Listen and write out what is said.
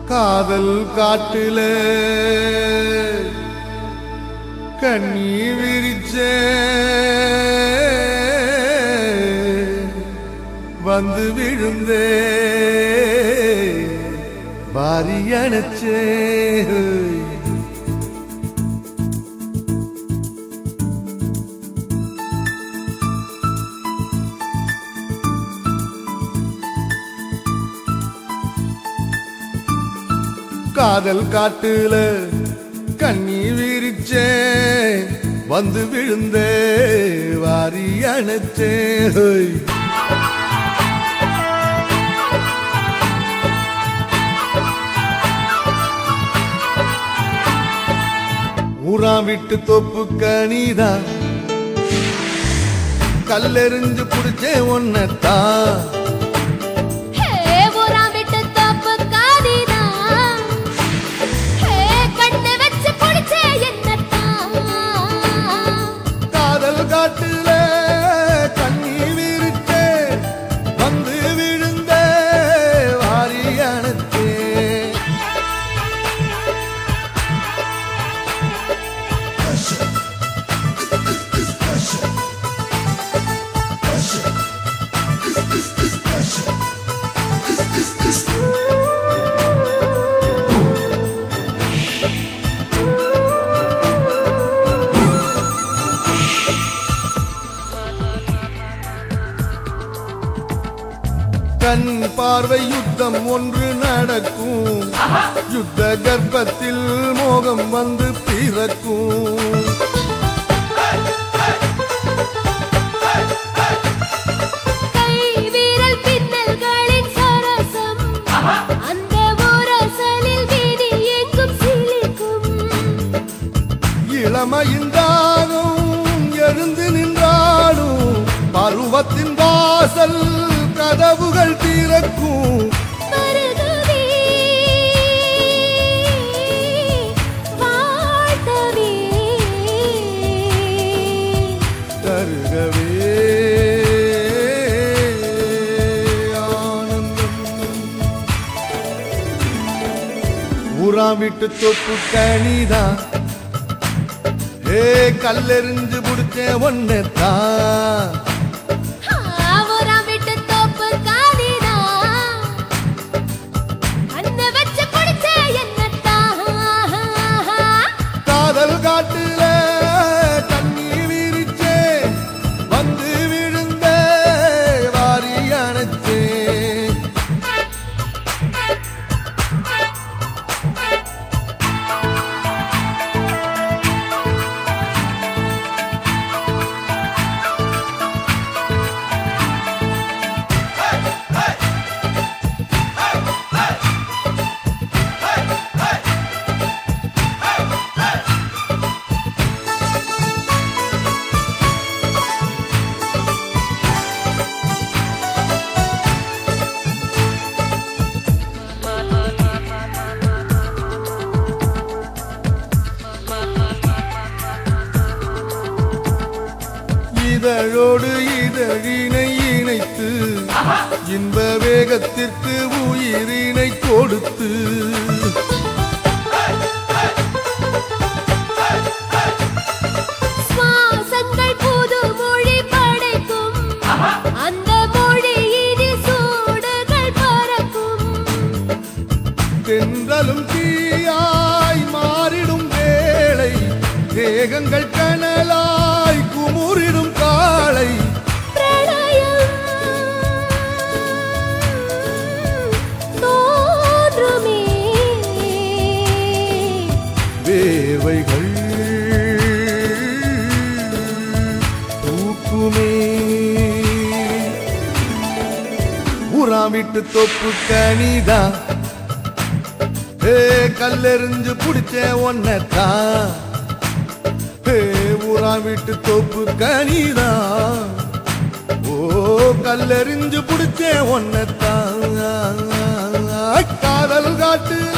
காதல் காட்டுல கண்ணி விரிச்ச வந்து விழுந்தே வாரி அணைச்சே காதல் காட்டுல கண்ணி விரிச்சே வந்து விழுந்தே வாரி அணைச்சே ஹோய். ஊரா விட்டு தொப்பு கனிதான் கல்லெறிஞ்சு புடிச்சே ஒன்னத்தான் ஹே ஊராம் விட்டு தோப்பு காதிதான் ஹே கண்ணை வச்சு புடிச்சே என்னத்தான் காதல் காட்டுல கண்ணி விரித்தே வந்து விழுந்தே வாரி அணைத்தே கண் பார்வை யுத்தம் ஒன்று நடக்கும் யுத்த கர்ப்பத்தில் மோகம் வந்து பிறக்கும் கை வீரல் பின்னல்களின் சரசம் அந்த ஊரசலில் வீதி எங்கும் சிலிக்கும் இளமையின் தாகம் எழுந்து நின்றாடும் பருவத்தின் வாசல் கதவுகள் திறக்கும் மருகவே வாழ்த்தவே தருகவே ஆனந்தம் ஊரா விட்டு தொப்பு கனிதான் ஏ கல்லெறிஞ்சு புடிச்சேன் ஒன்னதான் ஊராம் விட்டு தோப்பு காதிதான் கண்ணை வச்சு புடிச்சே என்னத்தான் காதல் காட்டுல தண்ணி விரிச்சே வந்து விழுந்த வாரி அணைச்சே இதழோடு இதழினை இணைத்து இன்ப வேகத்திற்கு உயிரினை கொடுத்து சுவாசங்கள் புது மொழி படைக்கும் அந்த மொழியினில் சூடுகள் பறக்கும் தென்றலும் தீயாய் மாறிடும் வேளை தேகங்கள் கனலாய் குமுறிடும் காளை பிரளயம் தோன்றுமே வேவைகள் தூக்குமே ஊரா விட்டு தொப்பு கனிதான் ஏ கல்லெறிஞ்சு புடிச்ச ஒன்னதான் ஏ ஊரா விட்டு தொப்பு கனிதான் ஓ கல்லெறிஞ்சு புடிச்ச ஒன்னதான் காதல் காட்டுல